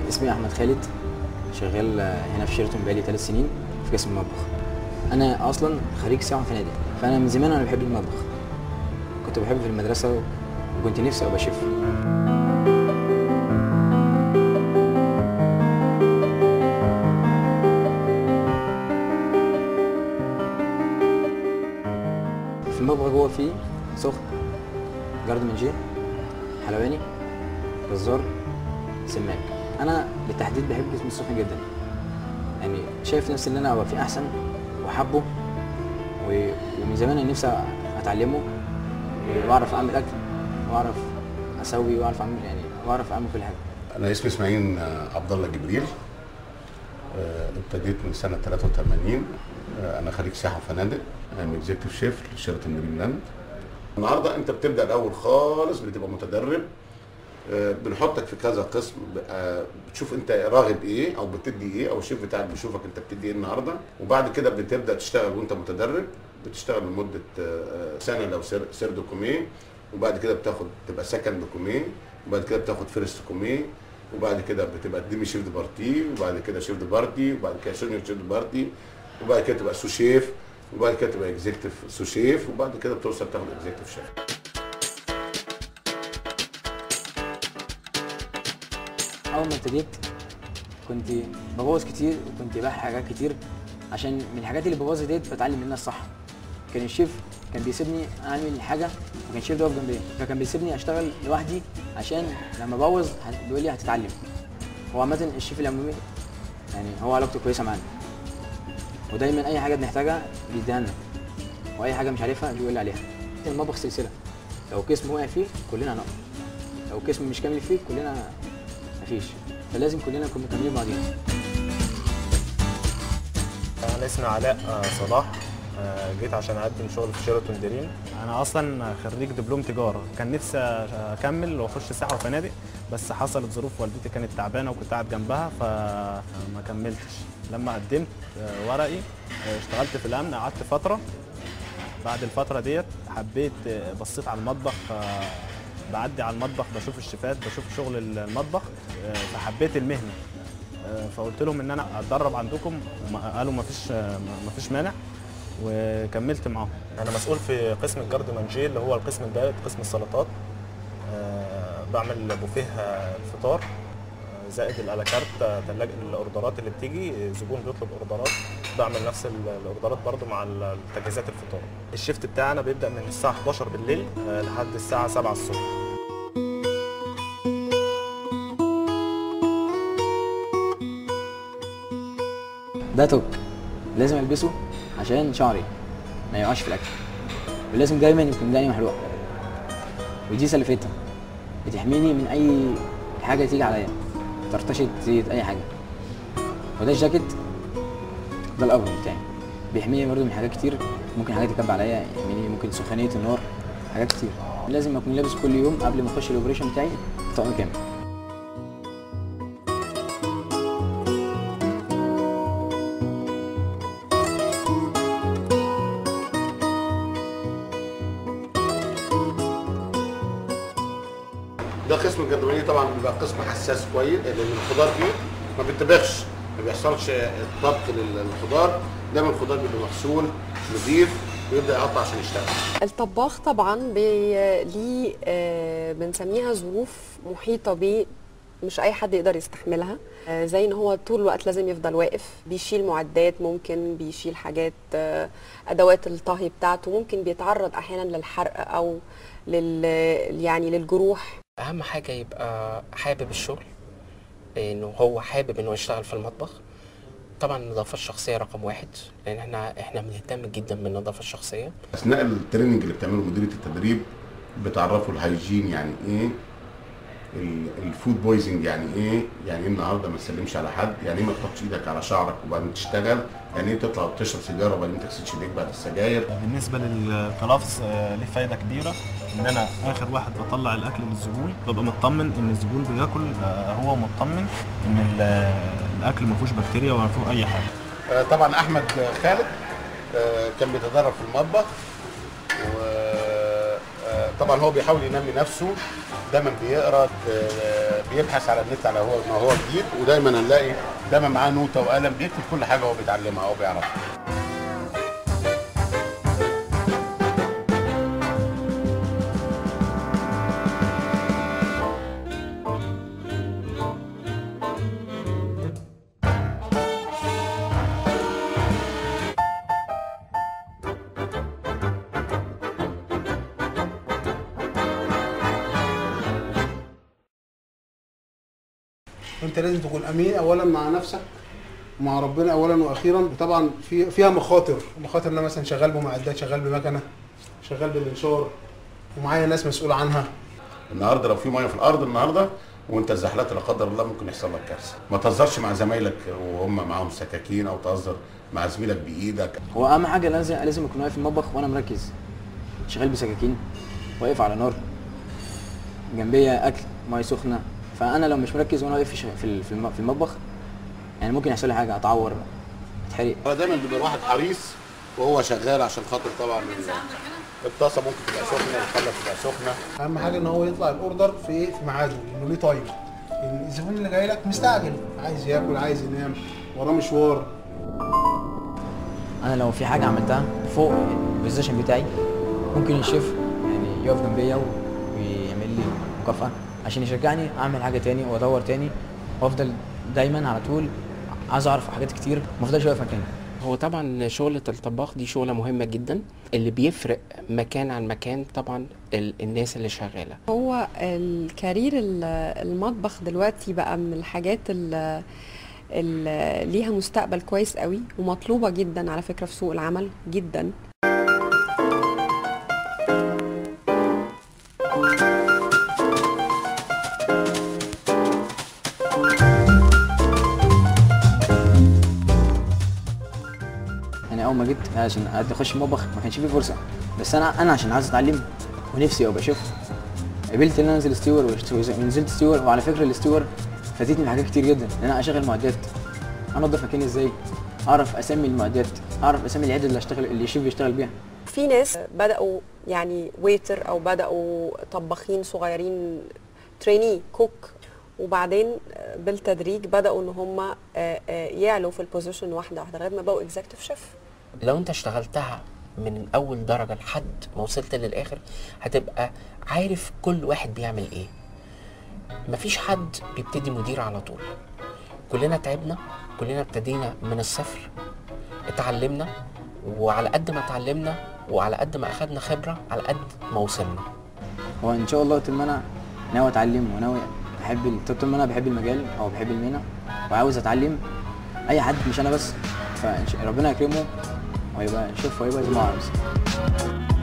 اسمي احمد خالد شغال هنا في شيراتون بقالي ثلاث سنين في قسم المطبخ انا اصلا خريج سياحه وفنادق فانا من زمان انا بحب المطبخ كنت بحبه في المدرسه وكنت نفسي ابقى شيف في المطبخ جوه فيه سخن جارد منجيه حلواني جزار سماك انا بالتحديد بحب جسم السخن جدا يعني شايف نفسي ان انا ابقى فيه احسن وحبه و- ومن زمان انا نفسي اتعلمه واعرف اعمل اكل واعرف اسوي واعرف اعمل يعني واعرف اعمل كل حاجه انا اسمي اسماعيل آه، عبد الله جبريل آه، ابتديت من سنه 83 آه، انا خريج سياحه وفنادق ام اكزيكتيف شيف لشيراتون جرينلاند النهارده انت بتبدا الاول خالص بتبقى متدرب آه، بنحطك في كذا قسم آه، بتشوف انت راغب ايه او بتدي ايه او الشيف بتاعك بيشوفك انت بتدي ايه النهارده وبعد كده بتبدا تشتغل وانت متدرب بتشتغل لمده آه، سنه لو سير سير دوكوميه وبعد كده بتاخد تبقى سكند دوكوميه وبعد كده بتاخد فيرست دوكوميه وبعد كده بتبقى ديمي شيف دي بارتي وبعد كده شيف دي بارتي وبعد كده سونيور شيف دي بارتي وبعد كده تبقى سو شيف وبعد كده تبقى اكزيكتيف سو شيف وبعد كده بتوصل تاخد اكزيكتيف شيف اول ما ابتديت كنت ببوظ كتير وكنت بحرق حاجات كتير عشان من الحاجات اللي ببوظها ديت بتعلم منها الصح كان الشيف كان بيسيبني اعمل حاجه وكان الشيف ده واقف جنبي فكان بيسيبني اشتغل لوحدي عشان لما ابوظ هت- بيقول لي هتتعلم هو عامه الشيف العمومي يعني هو علاقته كويسه معانا ودايما اي حاجه بنحتاجها بيديها لنا واي حاجه مش عارفها بيقول لي عليها المطبخ سلسله لو قسم وقع فيه كلنا هنقع لو قسم مش كامل فيه كلنا مفيش فلازم كلنا نكون مكملين بعضينا انا اسمي علاء آه، صلاح آه، جيت عشان اقدم شغل في شيراتون دريم انا اصلا خريج دبلوم تجاره كان نفسي اكمل واخش سياحه وفنادق بس حصلت ظروف والدتي كانت تعبانه وكنت قاعد جنبها فما كملتش لما قدمت آه، ورقي آه، اشتغلت في الامن قعدت فتره بعد الفتره ديت حبيت آه، بصيت على المطبخ آه، بعدي على المطبخ بشوف الشيفات بشوف شغل المطبخ آه، فحبيت المهنه آه، فقلت لهم ان انا اتدرب عندكم وما- قالوا ما فيش ما فيش مانع وكملت معاهم انا مسؤول في قسم الجارد مانجيه اللي هو القسم البارد قسم السلطات آه، بعمل بوفيه آه، الفطار آه، زائد الالكارت ثلاجه الاوردرات اللي بتيجي الزبون بيطلب اوردرات بعمل نفس ال- الاوردرات برضو مع ال- تجهيزات الفطار الشيفت بتاعنا بيبدا من الساعه 11 بالليل آه، لحد الساعه 7 الصبح ده توك لازم البسه عشان شعري ما يقعش في الاكل ولازم دايما يكون دقني محلوقه ودي سلفتها بتحميني من اي حاجه تيجي عليا ترتشط زيت اي حاجه وده الجاكيت ده الافضل بتاعي بيحميني برضه من حاجات كتير ممكن حاجات تكب عليا يحميني ممكن سخونيه النار حاجات كتير لازم اكون لابس كل يوم قبل ما اخش الاوبريشن بتاعي طقم كامل ده قسم الجدولية طبعا بيبقى قسم حساس كويس لان الخضار فيه ما بيتبخش ما بيحصلش طبخ للخضار دايما الخضار بيبقى مغسول نظيف ويبدا يقطع عشان يشتغل الطباخ طبعا بي... ليه آه، بنسميها ظروف محيطه بيه مش اي حد يقدر يستحملها آه، زي ان هو طول الوقت لازم يفضل واقف بيشيل معدات ممكن بيشيل حاجات آه، ادوات الطهي بتاعته ممكن بيتعرض احيانا للحرق او لل يعني للجروح اهم حاجه يبقى حابب الشغل انه هو حابب انه يشتغل في المطبخ طبعا النظافه الشخصيه رقم واحد لان احنا احنا بنهتم جدا بالنظافه الشخصيه اثناء التريننج اللي بتعمله مديريه التدريب بتعرفوا الهيجين يعني ايه ال- الفود بويزنج يعني ايه يعني ايه النهارده ما تسلمش على حد يعني ايه ما تحطش ايدك على شعرك وبعدين تشتغل يعني ايه تطلع وتشرب سيجاره وبعدين تغسلش ايديك بعد السجاير بالنسبه للكلافز آه، ليه فايده كبيره ان انا اخر واحد بطلع الاكل للزبون ببقى مطمن ان الزبون بياكل آه، هو مطمن ان ال- آه، الاكل ما فيهوش بكتيريا ولا فيه اي حاجه آه، طبعا احمد خالد آه، كان بيتدرب في المطبخ وطبعا هو بيحاول ينمي نفسه دايما بيقرا آه، بيبحث على النت على هو ما هو جديد ودايما هنلاقي دايما معاه نوته وقلم بيكتب كل حاجه هو بيتعلمها او بيعرفها انت لازم تكون امين اولا مع نفسك ومع ربنا اولا واخيرا طبعا في فيها مخاطر مخاطر ان انا مثلا شغال بمعدات شغال بمكنه شغال بالانشار ومعايا ناس مسؤول عنها النهارده لو في ميه في الارض النهارده وانت اتزحلقت لا قدر الله ممكن يحصل لك كارثه ما تهزرش مع زمايلك وهم معاهم سكاكين او تهزر مع زميلك بايدك هو اهم حاجه لازم لازم اكون واقف في المطبخ وانا مركز شغال بسكاكين واقف على نار جنبيا اكل ميه سخنه فانا لو مش مركز وانا واقف في ش- في ال- في الم- في المطبخ يعني ممكن يحصل لي حاجه اتعور اتحرق هو دايما بيبقى الواحد حريص وهو شغال عشان خاطر طبعا الطاسه ممكن تبقى سخنه الحله تبقى سخنه اهم حاجه ان هو يطلع الاوردر في ايه في ميعاده انه ليه تايم لان الزبون اللي جاي لك مستعجل عايز ياكل عايز ينام وراه مشوار انا لو في حاجه عملتها فوق البوزيشن بتاعي ممكن الشيف يعني يقف جنبيا و- ويعمل لي مكافاه عشان يشجعني اعمل حاجه تاني وادور تاني وافضل دايما على طول عايز اعرف حاجات كتير ما افضلش واقف مكاني هو طبعا شغلة الطباخ دي شغلة مهمة جدا اللي بيفرق مكان عن مكان طبعا ال- الناس اللي شغالة هو الكارير ال- المطبخ دلوقتي بقى من الحاجات اللي ليها مستقبل كويس قوي ومطلوبة جدا على فكرة في سوق العمل جدا يعني اول ما جيت عشان اخش المطبخ ما كانش فيه فرصه بس انا انا عشان عايز اتعلم ونفسي ابقى شيف قبلت ان انا انزل ستيور واشت- ونزلت ستيور وعلى فكره الستيور فاتتني بحاجات كتير جدا ان انا اشغل معدات انضف مكاني ازاي اعرف اسمي المعدات اعرف اسمي العده اللي اشتغل اللي الشيف بيشتغل بيها في ناس بدأوا يعني ويتر أو بدأوا طباخين صغيرين تريني كوك وبعدين بالتدريج بدأوا إن هم يعلوا في البوزيشن واحدة واحدة لغاية ما بقوا اكزكتيف شيف لو انت اشتغلتها من اول درجة لحد ما وصلت للاخر هتبقى عارف كل واحد بيعمل ايه مفيش حد بيبتدي مدير على طول كلنا تعبنا كلنا ابتدينا من الصفر اتعلمنا وعلى قد ما اتعلمنا وعلى قد ما اخدنا خبرة على قد ما وصلنا هو ان شاء الله طول ما انا ناوي اتعلم وناوي بحب ال- طول ما انا بحب المجال او بحب المهنه وعاوز اتعلم اي حد مش انا بس فربنا يكرمه ويبقى شيف ويبقى زي ما هو عاوز